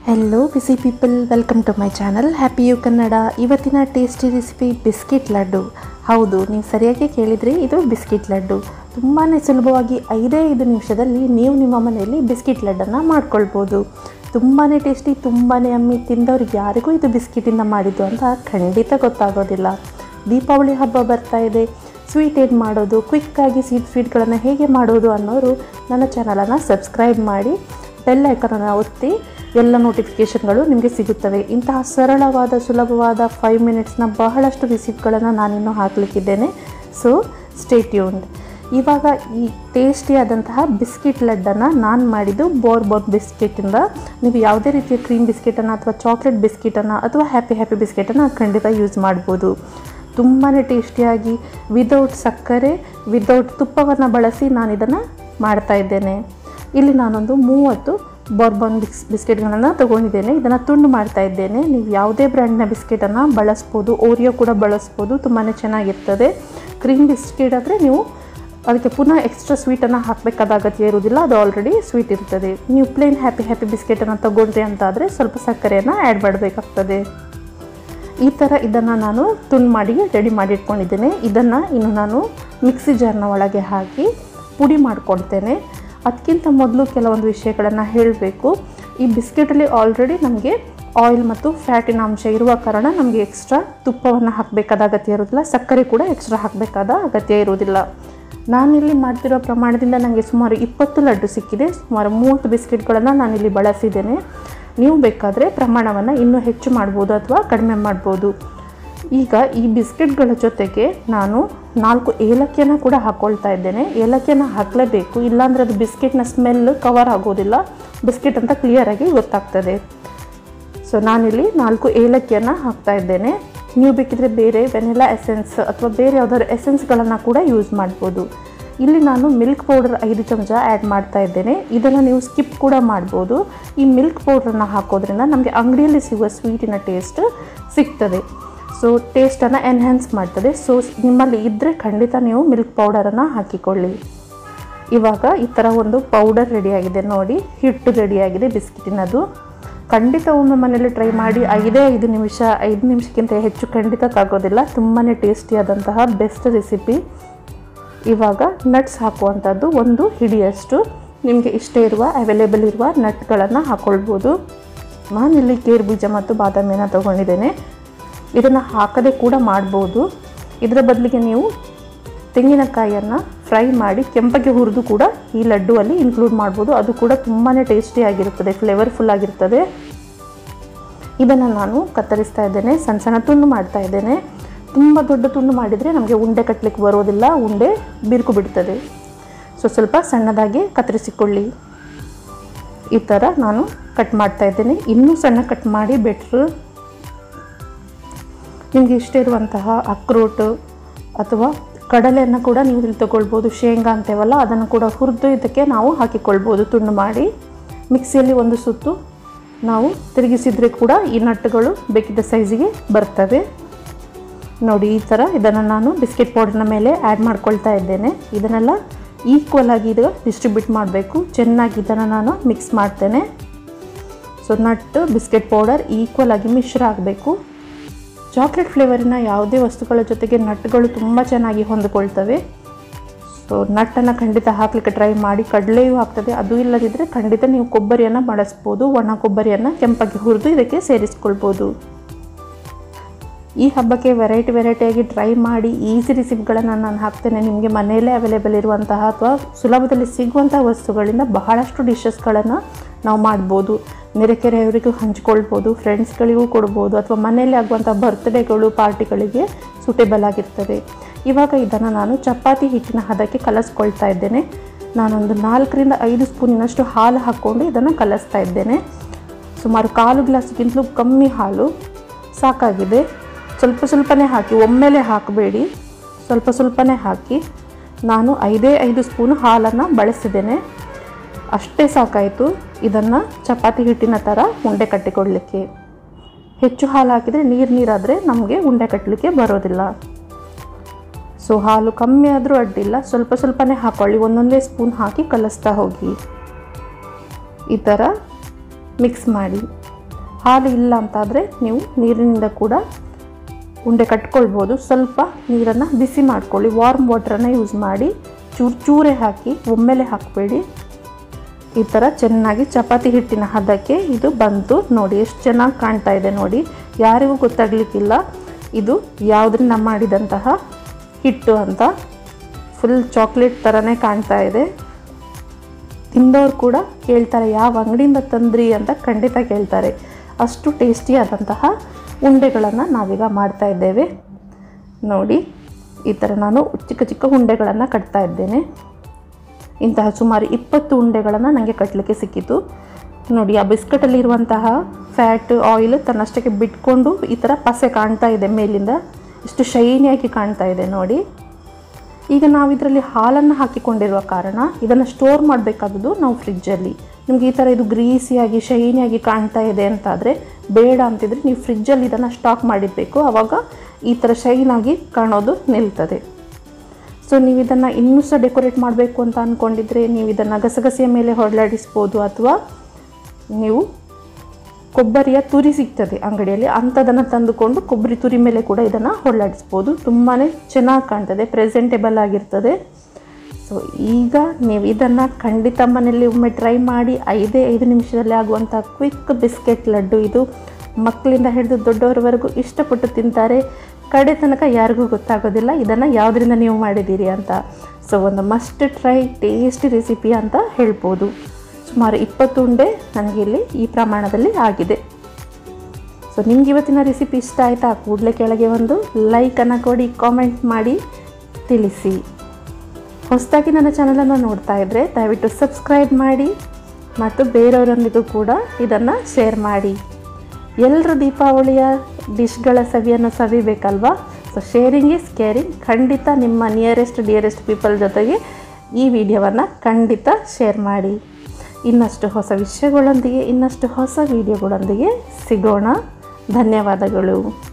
hello busy people welcome to my channel happy you Kannada ಇವತ್ತಿನ tasty recipe biscuit laddu ಹೌದು ನೀವು ಸರಿಯಾಗಿ ಕೇಳಿದ್ರಿ ಇದು ಬಿಸ್ಕಿಟ್ ಲಡ್ಡು ತುಂಬಾ ಸುಲಭವಾಗಿ ಐದೇ ಐದು ನಿಮಿಷದಲ್ಲಿ ನೀವು ನಿಮ್ಮ ಮನೆಯಲ್ಲಿ ಬಿಸ್ಕಿಟ್ ಲಡ್ಡನ್ನು ಮಾಡ್ಕೊಳ್ಬೋದು ತುಂಬಾ ಟೇಸ್ಟಿ ತುಂಬಾ ಅಮ್ಮಿ ತಿಂದವ್ರಿಗೆ ಯಾರಿಗೂ ಇದು ಬಿಸ್ಕಿಟಿಂದ ಮಾಡಿದ್ದು ಅಂತ ಖಂಡಿತ ಗೊತ್ತಾಗೋದಿಲ್ಲ ದೀಪಾವಳಿ ಹಬ್ಬ ಬರ್ತಾ ಇದೆ ಸ್ವೀಟ್ ಏನು ಮಾಡೋದು ಕ್ವಿಕ್ಕಾಗಿ ಸ್ವೀಟ್ ಸ್ವೀಟ್ಗಳನ್ನು ಹೇಗೆ ಮಾಡೋದು ಅನ್ನೋರು ನನ್ನ ಚಾನಲನ್ನು ಸಬ್ಸ್ಕ್ರೈಬ್ ಮಾಡಿ ಬೆಲ್ ಐಕನನ್ನು ಒತ್ತಿ ಎಲ್ಲ ನೋಟಿಫಿಕೇಷನ್ಗಳು ನಿಮಗೆ ಸಿಗುತ್ತವೆ ಇಂತಹ ಸರಳವಾದ ಸುಲಭವಾದ ಫೈವ್ ಮಿನಿಟ್ಸ್ನ ಬಹಳಷ್ಟು ರೆಸಿಪಿಗಳನ್ನು ನಾನಿನ್ನು ಹಾಕಲಿಕ್ಕಿದ್ದೇನೆ ಸೊ ಸ್ಟೇ ಟ್ಯೂನ್ಡ್ ಇವಾಗ ಈ ಟೇಸ್ಟಿಯಾದಂತಹ ಬಿಸ್ಕಿಟ್ ಲಡ್ಡನ್ನು ನಾನು ಮಾಡಿದ್ದು ಬೋರ್ಬೋನ್ ಬಿಸ್ಕಿಟಿಂದ ನೀವು ಯಾವುದೇ ರೀತಿಯ ಕ್ರೀಮ್ ಬಿಸ್ಕಿಟನ್ನು ಅಥವಾ ಚಾಕ್ಲೇಟ್ ಬಿಸ್ಕಿಟನ್ನು ಅಥವಾ ಹ್ಯಾಪಿ ಹ್ಯಾಪಿ ಬಿಸ್ಕಿಟನ್ನು ಖಂಡಿತ ಯೂಸ್ ಮಾಡ್ಬೋದು ತುಂಬಾ ಟೇಸ್ಟಿಯಾಗಿ ವಿದೌಟ್ ಸಕ್ಕರೆ ವಿದೌಟ್ ತುಪ್ಪವನ್ನು ಬಳಸಿ ನಾನು ಇದನ್ನು ಮಾಡ್ತಾ ಇದ್ದೇನೆ ಇಲ್ಲಿ ನಾನೊಂದು ಮೂವತ್ತು ಬಾರ್ಬನ್ ಬಿಸ್ ಬಿಸ್ಕೆಟ್ಗಳನ್ನು ತೊಗೊಂಡಿದ್ದೇನೆ ಇದನ್ನು ತುಂಡು ಮಾಡ್ತಾ ಇದ್ದೇನೆ ನೀವು ಯಾವುದೇ ಬ್ರ್ಯಾಂಡ್ನ ಬಿಸ್ಕೆಟನ್ನು ಬಳಸ್ಬೋದು ಓರಿಯೋ ಕೂಡ ಬಳಸ್ಬೋದು ತುಂಬಾ ಚೆನ್ನಾಗಿರ್ತದೆ ಕ್ರೀಮ್ ಬಿಸ್ಕೆಟ್ ಆದರೆ ನೀವು ಅದಕ್ಕೆ ಪುನಃ ಎಕ್ಸ್ಟ್ರಾ ಸ್ವೀಟನ್ನು ಹಾಕಬೇಕಾದ ಅಗತ್ಯ ಇರುವುದಿಲ್ಲ ಅದು ಆಲ್ರೆಡಿ ಸ್ವೀಟ್ ಇರ್ತದೆ ನೀವು ಪ್ಲೇನ್ ಹ್ಯಾಪಿ ಹ್ಯಾಪಿ ಬಿಸ್ಕೆಟನ್ನು ತೊಗೊಂಡ್ರಿ ಅಂತಾದರೆ ಸ್ವಲ್ಪ ಸಕ್ಕರೆಯನ್ನು ಆ್ಯಡ್ ಮಾಡಬೇಕಾಗ್ತದೆ ಈ ಥರ ಇದನ್ನು ನಾನು ತುಂಡು ಮಾಡಿ ರೆಡಿ ಮಾಡಿ ಇಟ್ಕೊಂಡಿದ್ದೇನೆ ಇದನ್ನು ಇನ್ನು ನಾನು ಮಿಕ್ಸಿ ಜಾರ್ನ ಒಳಗೆ ಹಾಕಿ ಪುಡಿ ಮಾಡ್ಕೊಳ್ತೇನೆ ಅದಕ್ಕಿಂತ ಮೊದಲು ಕೆಲವೊಂದು ವಿಷಯಗಳನ್ನು ಹೇಳಬೇಕು ಈ ಬಿಸ್ಕೆಟಲ್ಲಿ ಆಲ್ರೆಡಿ ನಮಗೆ ಆಯಿಲ್ ಮತ್ತು ಫ್ಯಾಟಿನ ಅಂಶ ಇರುವ ಕಾರಣ ನಮಗೆ ಎಕ್ಸ್ಟ್ರಾ ತುಪ್ಪವನ್ನು ಹಾಕಬೇಕಾದ ಅಗತ್ಯ ಇರೋದಿಲ್ಲ ಸಕ್ಕರೆ ಕೂಡ ಎಕ್ಸ್ಟ್ರಾ ಹಾಕಬೇಕಾದ ಅಗತ್ಯ ಇರುವುದಿಲ್ಲ ನಾನಿಲ್ಲಿ ಮಾಡ್ತಿರೋ ಪ್ರಮಾಣದಿಂದ ನನಗೆ ಸುಮಾರು ಇಪ್ಪತ್ತು ಲಡ್ಡು ಸಿಕ್ಕಿದೆ ಸುಮಾರು ಮೂವತ್ತು ಬಿಸ್ಕೆಟ್ಗಳನ್ನು ನಾನಿಲ್ಲಿ ಬಳಸಿದ್ದೇನೆ ನೀವು ಬೇಕಾದರೆ ಪ್ರಮಾಣವನ್ನು ಇನ್ನೂ ಹೆಚ್ಚು ಮಾಡ್ಬೋದು ಅಥವಾ ಕಡಿಮೆ ಮಾಡ್ಬೋದು ಈಗ ಈ ಬಿಸ್ಕೆಟ್ಗಳ ಜೊತೆಗೆ ನಾನು ನಾಲ್ಕು ಏಲಕ್ಕಿಯನ್ನು ಕೂಡ ಹಾಕ್ಕೊಳ್ತಾ ಇದ್ದೇನೆ ಏಲಕ್ಕಿಯನ್ನು ಹಾಕಲೇಬೇಕು ಇಲ್ಲಾಂದರೆ ಅದು ಬಿಸ್ಕೆಟ್ನ ಸ್ಮೆಲ್ ಕವರ್ ಆಗೋದಿಲ್ಲ ಬಿಸ್ಕೆಟ್ ಅಂತ ಕ್ಲಿಯರಾಗಿ ಗೊತ್ತಾಗ್ತದೆ ಸೊ ನಾನಿಲ್ಲಿ ನಾಲ್ಕು ಏಲಕ್ಕಿಯನ್ನು ಹಾಕ್ತಾ ಇದ್ದೇನೆ ನೀವು ಬೇಕಿದ್ರೆ ಬೇರೆ ವೆನಿಲಾ ಎಸೆನ್ಸ್ ಅಥವಾ ಬೇರೆ ಯಾವುದಾದ್ರು ಎಸೆನ್ಸ್ಗಳನ್ನು ಕೂಡ ಯೂಸ್ ಮಾಡ್ಬೋದು ಇಲ್ಲಿ ನಾನು ಮಿಲ್ಕ್ ಪೌಡರ್ ಐದು ಚಮಚ ಆ್ಯಡ್ ಮಾಡ್ತಾ ಇದ್ದೇನೆ ಇದನ್ನು ನೀವು ಸ್ಕಿಪ್ ಕೂಡ ಮಾಡ್ಬೋದು ಈ ಮಿಲ್ಕ್ ಪೌಡ್ರನ್ನು ಹಾಕೋದ್ರಿಂದ ನಮಗೆ ಅಂಗಡಿಯಲ್ಲಿ ಸಿಗುವ ಸ್ವೀಟಿನ ಟೇಸ್ಟ್ ಸಿಗ್ತದೆ ಸೊ ಟೇಸ್ಟನ್ನು ಎನ್ಹ್ಯಾನ್ಸ್ ಮಾಡ್ತದೆ ಸೊ ನಿಮ್ಮಲ್ಲಿ ಇದ್ದರೆ ಖಂಡಿತ ನೀವು ಮಿಲ್ಕ್ ಪೌಡರನ್ನು ಹಾಕಿಕೊಳ್ಳಿ ಇವಾಗ ಈ ಥರ ಒಂದು ಪೌಡರ್ ರೆಡಿಯಾಗಿದೆ ನೋಡಿ ಹಿಟ್ಟು ರೆಡಿಯಾಗಿದೆ ಬಿಸ್ಕಿಟಿನದು ಖಂಡಿತ ಒಮ್ಮೆ ಮನೇಲಿ ಟ್ರೈ ಮಾಡಿ ಐದೇ ಐದು ನಿಮಿಷ ಐದು ನಿಮಿಷಕ್ಕಿಂತ ಹೆಚ್ಚು ಖಂಡಿತ ತಾಗೋದಿಲ್ಲ ತುಂಬಾ ಟೇಸ್ಟಿಯಾದಂತಹ ಬೆಸ್ಟ್ ರೆಸಿಪಿ ಇವಾಗ ನಟ್ಸ್ ಹಾಕುವಂಥದ್ದು ಒಂದು ಹಿಡಿಯಷ್ಟು ನಿಮಗೆ ಇಷ್ಟ ಇರುವ ಅವೈಲೇಬಲ್ ಇರುವ ನಟ್ಗಳನ್ನು ಹಾಕ್ಕೊಳ್ಬೋದು ನಾನಿಲ್ಲಿ ಕೇರ್ ಬೀಜ ಮತ್ತು ಬಾದಾಮಿನ ತೊಗೊಂಡಿದ್ದೇನೆ ಇದನ್ನು ಹಾಕದೆ ಕೂಡ ಮಾಡ್ಬೋದು ಇದರ ಬದಲಿಗೆ ನೀವು ತೆಂಗಿನಕಾಯಿಯನ್ನು ಫ್ರೈ ಮಾಡಿ ಕೆಂಪಗೆ ಹುರಿದು ಕೂಡ ಈ ಲಡ್ಡುವಲ್ಲಿ ಇನ್ಕ್ಲೂಡ್ ಮಾಡ್ಬೋದು ಅದು ಕೂಡ ತುಂಬಾ ಟೇಸ್ಟಿಯಾಗಿರುತ್ತದೆ ಫ್ಲೇವರ್ಫುಲ್ ಆಗಿರ್ತದೆ ಇದನ್ನು ನಾನು ಕತ್ತರಿಸ್ತಾ ಇದ್ದೇನೆ ಸಣ್ಣ ಸಣ್ಣ ತುಂಡು ಮಾಡ್ತಾ ಇದ್ದೇನೆ ತುಂಬ ದೊಡ್ಡ ತುಂಡು ಮಾಡಿದರೆ ನಮಗೆ ಉಂಡೆ ಕಟ್ಟಲಿಕ್ಕೆ ಬರೋದಿಲ್ಲ ಉಂಡೆ ಬಿರುಕು ಬಿಡ್ತದೆ ಸೊ ಸ್ವಲ್ಪ ಸಣ್ಣದಾಗಿ ಕತ್ತರಿಸಿಕೊಳ್ಳಿ ಈ ಥರ ನಾನು ಕಟ್ ಮಾಡ್ತಾ ಇದ್ದೇನೆ ಇನ್ನೂ ಸಣ್ಣ ಕಟ್ ಮಾಡಿ ಬೆಟ್ರು ನಿಮಗೆ ಇಷ್ಟ ಇರುವಂತಹ ಅಕ್ರೋಟು ಅಥವಾ ಕಡಲೆಯನ್ನು ಕೂಡ ನೀವು ಇಲ್ಲಿ ತೊಗೊಳ್ಬೋದು ಶೇಂಗಾ ಅಂತೇವಲ್ಲ ಅದನ್ನು ಕೂಡ ಹುರಿದು ಇದಕ್ಕೆ ನಾವು ಹಾಕಿಕೊಳ್ಬೋದು ತುಂಡು ಮಾಡಿ ಮಿಕ್ಸಿಯಲ್ಲಿ ಒಂದು ಸುತ್ತು ನಾವು ತಿರುಗಿಸಿದರೆ ಕೂಡ ಈ ನಟ್ಟುಗಳು ಬೇಕಿದ್ದ ಸೈಜಿಗೆ ಬರ್ತವೆ ನೋಡಿ ಈ ಥರ ಇದನ್ನು ನಾನು ಬಿಸ್ಕೆಟ್ ಪೌಡರ್ನ ಮೇಲೆ ಆ್ಯಡ್ ಮಾಡ್ಕೊಳ್ತಾ ಇದ್ದೇನೆ ಇದನ್ನೆಲ್ಲ ಈಕ್ವಲ್ ಆಗಿ ಇದು ಡಿಸ್ಟ್ರಿಬ್ಯೂಟ್ ಮಾಡಬೇಕು ಚೆನ್ನಾಗಿ ಇದನ್ನು ನಾನು ಮಿಕ್ಸ್ ಮಾಡ್ತೇನೆ so nut biscuit powder equal ಆಗಿ ಮಿಶ್ರ ಆಗಬೇಕು ಚಾಕ್ಲೇಟ್ ಫ್ಲೇವರಿನ ಯಾವುದೇ ವಸ್ತುಗಳ ಜೊತೆಗೆ ನಟ್ಗಳು ತುಂಬ ಚೆನ್ನಾಗಿ ಹೊಂದಿಕೊಳ್ತವೆ ಸೊ ನಟ್ಟನ್ನು ಖಂಡಿತ ಹಾಕಲಿಕ್ಕೆ ಟ್ರೈ ಮಾಡಿ ಕಡಲೆಯೂ ಆಗ್ತದೆ ಅದು ಇಲ್ಲದಿದ್ದರೆ ಖಂಡಿತ ನೀವು ಕೊಬ್ಬರಿಯನ್ನು ಬಳಸ್ಬೋದು ಒಣ ಕೊಬ್ಬರಿಯನ್ನು ಕೆಂಪಾಗಿ ಹುರಿದು ಇದಕ್ಕೆ ಸೇರಿಸ್ಕೊಳ್ಬೋದು ಈ ಹಬ್ಬಕ್ಕೆ ವೆರೈಟಿ ವೆರೈಟಿಯಾಗಿ ಟ್ರೈ ಮಾಡಿ ಈಸಿ ರೆಸಿಪಿಗಳನ್ನು ನಾನು ಹಾಕ್ತೇನೆ ನಿಮಗೆ ಮನೆಯಲ್ಲೇ ಅವೈಲೇಬಲ್ ಇರುವಂತಹ ಅಥವಾ ಸುಲಭದಲ್ಲಿ ಸಿಗುವಂತಹ ವಸ್ತುಗಳಿಂದ ಬಹಳಷ್ಟು ಡಿಶಸ್ಗಳನ್ನು ನಾವು ಮಾಡ್ಬೋದು ನೆರೆಕೆರೆಯವರಿಗೂ ಹಂಚ್ಕೊಳ್ಬೋದು ಫ್ರೆಂಡ್ಸ್ಗಳಿಗೂ ಕೊಡ್ಬೋದು ಅಥವಾ ಮನೆಯಲ್ಲಿ ಆಗುವಂಥ ಬರ್ತ್ಡೇಗಳು ಪಾರ್ಟಿಗಳಿಗೆ ಸೂಟೇಬಲ್ ಆಗಿರ್ತದೆ ಇವಾಗ ಇದನ್ನು ನಾನು ಚಪಾತಿ ಹಿಟ್ಟಿನ ಹದಕ್ಕೆ ಕಲಸ್ಕೊಳ್ತಾ ಇದ್ದೇನೆ ನಾನೊಂದು ನಾಲ್ಕರಿಂದ ಐದು ಸ್ಪೂನಿನಷ್ಟು ಹಾಲು ಹಾಕ್ಕೊಂಡು ಇದನ್ನು ಕಲಿಸ್ತಾ ಇದ್ದೇನೆ ಸುಮಾರು ಕಾಲು ಗ್ಲಾಸ್ಗಿಂತಲೂ ಕಮ್ಮಿ ಹಾಲು ಸಾಕಾಗಿದೆ ಸ್ವಲ್ಪ ಸ್ವಲ್ಪನೇ ಹಾಕಿ ಒಮ್ಮೆಲೆ ಹಾಕಬೇಡಿ ಸ್ವಲ್ಪ ಸ್ವಲ್ಪನೇ ಹಾಕಿ ನಾನು ಐದೇ ಐದು ಸ್ಪೂನು ಹಾಲನ್ನು ಬಳಸಿದ್ದೇನೆ ಅಷ್ಟೇ ಸಾಕಾಯಿತು ಇದನ್ನು ಚಪಾತಿ ಹಿಟ್ಟಿನ ಥರ ಉಂಡೆ ಕಟ್ಟಿಕೊಡಲಿಕ್ಕೆ ಹೆಚ್ಚು ಹಾಲು ಹಾಕಿದರೆ ನೀರು ನೀರಾದರೆ ನಮಗೆ ಉಂಡೆ ಕಟ್ಟಲಿಕ್ಕೆ ಬರೋದಿಲ್ಲ ಸೊ ಹಾಲು ಕಮ್ಮಿ ಆದರೂ ಅಡ್ಡಿಲ್ಲ ಸ್ವಲ್ಪ ಸ್ವಲ್ಪನೇ ಹಾಕ್ಕೊಳ್ಳಿ ಒಂದೊಂದೇ ಸ್ಪೂನ್ ಹಾಕಿ ಕಲಿಸ್ತಾ ಹೋಗಿ ಈ ಥರ ಮಿಕ್ಸ್ ಮಾಡಿ ಹಾಲು ಇಲ್ಲ ಅಂತಾದರೆ ನೀವು ನೀರಿನಿಂದ ಕೂಡ ಉಂಡೆ ಕಟ್ಕೊಳ್ಬೋದು ಸ್ವಲ್ಪ ನೀರನ್ನು ಬಿಸಿ ಮಾಡ್ಕೊಳ್ಳಿ ವಾರ್ಮ್ ವಾಟ್ರನ್ನು ಯೂಸ್ ಮಾಡಿ ಚೂರು ಚೂರೆ ಹಾಕಿ ಒಮ್ಮೆಲೆ ಹಾಕಬೇಡಿ ಈ ಥರ ಚೆನ್ನಾಗಿ ಚಪಾತಿ ಹಿಟ್ಟಿನ ಹದಕ್ಕೆ ಇದು ಬಂತು ನೋಡಿ ಎಷ್ಟು ಚೆನ್ನಾಗಿ ಕಾಣ್ತಾ ಇದೆ ನೋಡಿ ಯಾರಿಗೂ ಗೊತ್ತಾಗಲಿಕ್ಕಿಲ್ಲ ಇದು ಯಾವುದರಿಂದ ಮಾಡಿದಂತಹ ಹಿಟ್ಟು ಅಂತ ಫುಲ್ ಚಾಕ್ಲೇಟ್ ಥರನೇ ಕಾಣ್ತಾ ಇದೆ ತಿಂದವ್ರು ಕೂಡ ಕೇಳ್ತಾರೆ ಯಾವ ಅಂಗಡಿಯಿಂದ ತಂದ್ರಿ ಅಂತ ಖಂಡಿತ ಕೇಳ್ತಾರೆ ಅಷ್ಟು ಟೇಸ್ಟಿಯಾದಂತಹ ಉಂಡೆಗಳನ್ನು ನಾವೀಗ ಮಾಡ್ತಾ ಇದ್ದೇವೆ ನೋಡಿ ಈ ಥರ ನಾನು ಚಿಕ್ಕ ಚಿಕ್ಕ ಉಂಡೆಗಳನ್ನು ಕಟ್ತಾ ಇದ್ದೇನೆ ಇಂತಹ ಸುಮಾರು ಇಪ್ಪತ್ತು ಉಂಡೆಗಳನ್ನು ನನಗೆ ಕಟ್ಟಲಿಕ್ಕೆ ಸಿಕ್ಕಿತು ನೋಡಿ ಆ ಬಿಸ್ಕಟಲ್ಲಿರುವಂತಹ ಫ್ಯಾಟ್ ಆಯಿಲ್ ತನ್ನಷ್ಟಕ್ಕೆ ಬಿಟ್ಕೊಂಡು ಈ ಥರ ಪಸೆ ಕಾಣ್ತಾ ಇದೆ ಮೇಲಿಂದ ಎಷ್ಟು ಶೈನಿಯಾಗಿ ಕಾಣ್ತಾ ಇದೆ ನೋಡಿ ಈಗ ನಾವು ಇದರಲ್ಲಿ ಹಾಲನ್ನು ಹಾಕಿಕೊಂಡಿರುವ ಕಾರಣ ಇದನ್ನು ಸ್ಟೋರ್ ಮಾಡಬೇಕಾದದ್ದು ನಾವು ಫ್ರಿಜ್ಜಲ್ಲಿ ನಿಮ್ಗೆ ಈ ಥರ ಇದು ಗ್ರೀಸಿಯಾಗಿ ಶೈನಿಯಾಗಿ ಕಾಣ್ತಾ ಇದೆ ಅಂತಾದರೆ ಬೇಡ ಅಂತಿದ್ರೆ ನೀವು ಫ್ರಿಜ್ಜಲ್ಲಿ ಇದನ್ನು ಸ್ಟಾಕ್ ಮಾಡಿರಬೇಕು ಆವಾಗ ಈ ಥರ ಶೈನಾಗಿ ಕಾಣೋದು ನಿಲ್ತದೆ ಸೊ ನೀವು ಇದನ್ನು ಇನ್ನೂ ಸಹ ಡೆಕೋರೇಟ್ ಮಾಡಬೇಕು ಅಂತ ಅಂದ್ಕೊಂಡಿದ್ರೆ ನೀವು ಇದನ್ನು ಗಸಗಸೆಯ ಮೇಲೆ ಹೊರಳಾಡಿಸ್ಬೋದು ಅಥವಾ ನೀವು ಕೊಬ್ಬರಿಯ ತುರಿ ಸಿಗ್ತದೆ ಅಂಗಡಿಯಲ್ಲಿ ಅಂಥದನ್ನು ತಂದುಕೊಂಡು ಕೊಬ್ಬರಿ ತುರಿ ಮೇಲೆ ಕೂಡ ಇದನ್ನು ಹೊರಳಾಡಿಸ್ಬೋದು ತುಂಬಾ ಚೆನ್ನಾಗಿ ಕಾಣ್ತದೆ ಪ್ರೆಸೆಂಟೇಬಲ್ ಆಗಿರ್ತದೆ ಸೊ ಈಗ ನೀವು ಇದನ್ನು ಖಂಡಿತ ಮನೆಯಲ್ಲಿ ಒಮ್ಮೆ ಟ್ರೈ ಮಾಡಿ ಐದೇ ಐದು ನಿಮಿಷದಲ್ಲಿ ಆಗುವಂಥ ಕ್ವಿಕ್ ಬಿಸ್ಕೆಟ್ ಲಡ್ಡು ಇದು ಮಕ್ಕಳಿಂದ ಹಿಡಿದು ದೊಡ್ಡವರವರೆಗೂ ಇಷ್ಟಪಟ್ಟು ತಿಂತಾರೆ ಕಡೆ ತನಕ ಯಾರಿಗೂ ಗೊತ್ತಾಗೋದಿಲ್ಲ ಇದನ್ನು ಯಾವುದರಿಂದ ನೀವು ಮಾಡಿದ್ದೀರಿ ಅಂತ ಸೊ ಒಂದು ಮಸ್ಟ್ ಟ್ರೈ ಟೇಸ್ಟಿ ರೆಸಿಪಿ ಅಂತ ಹೇಳ್ಬೋದು ಸುಮಾರು ಇಪ್ಪತ್ತು ಉಂಡೆ ನನಗೆ ಇಲ್ಲಿ ಈ ಪ್ರಮಾಣದಲ್ಲಿ ಆಗಿದೆ ಸೊ ನಿಮ್ಗೆ ಇವತ್ತಿನ ರೆಸಿಪಿ ಇಷ್ಟ ಆಯಿತಾ ಕೂಡಲೇ ಕೆಳಗೆ ಒಂದು ಲೈಕನ್ನು ಕೊಡಿ ಕಾಮೆಂಟ್ ಮಾಡಿ ತಿಳಿಸಿ ಹೊಸದಾಗಿ ನನ್ನ ಚಾನಲನ್ನು ನೋಡ್ತಾ ಇದ್ದರೆ ದಯವಿಟ್ಟು ಸಬ್ಸ್ಕ್ರೈಬ್ ಮಾಡಿ ಮತ್ತು ಬೇರೆಯವರೊಂದಿಗೂ ಕೂಡ ಇದನ್ನು ಶೇರ್ ಮಾಡಿ ಎಲ್ಲರೂ ದೀಪಾವಳಿಯ ಡಿಶ್ಗಳ ಸವಿಯನ್ನು ಸವಿಬೇಕಲ್ವಾ ಸೊ ಶೇರಿಂಗ್ ಈಸ್ ಕೇರಿಂಗ್ ಖಂಡಿತ ನಿಮ್ಮ ನಿಯರೆಸ್ಟ್ ಡಿಯರೆಸ್ಟ್ ಪೀಪಲ್ ಜೊತೆಗೆ ಈ ವಿಡಿಯೋವನ್ನು ಖಂಡಿತ ಶೇರ್ ಮಾಡಿ ಇನ್ನಷ್ಟು ಹೊಸ ವಿಷಯಗಳೊಂದಿಗೆ ಇನ್ನಷ್ಟು ಹೊಸ ವಿಡಿಯೋಗಳೊಂದಿಗೆ ಸಿಗೋಣ ಧನ್ಯವಾದಗಳು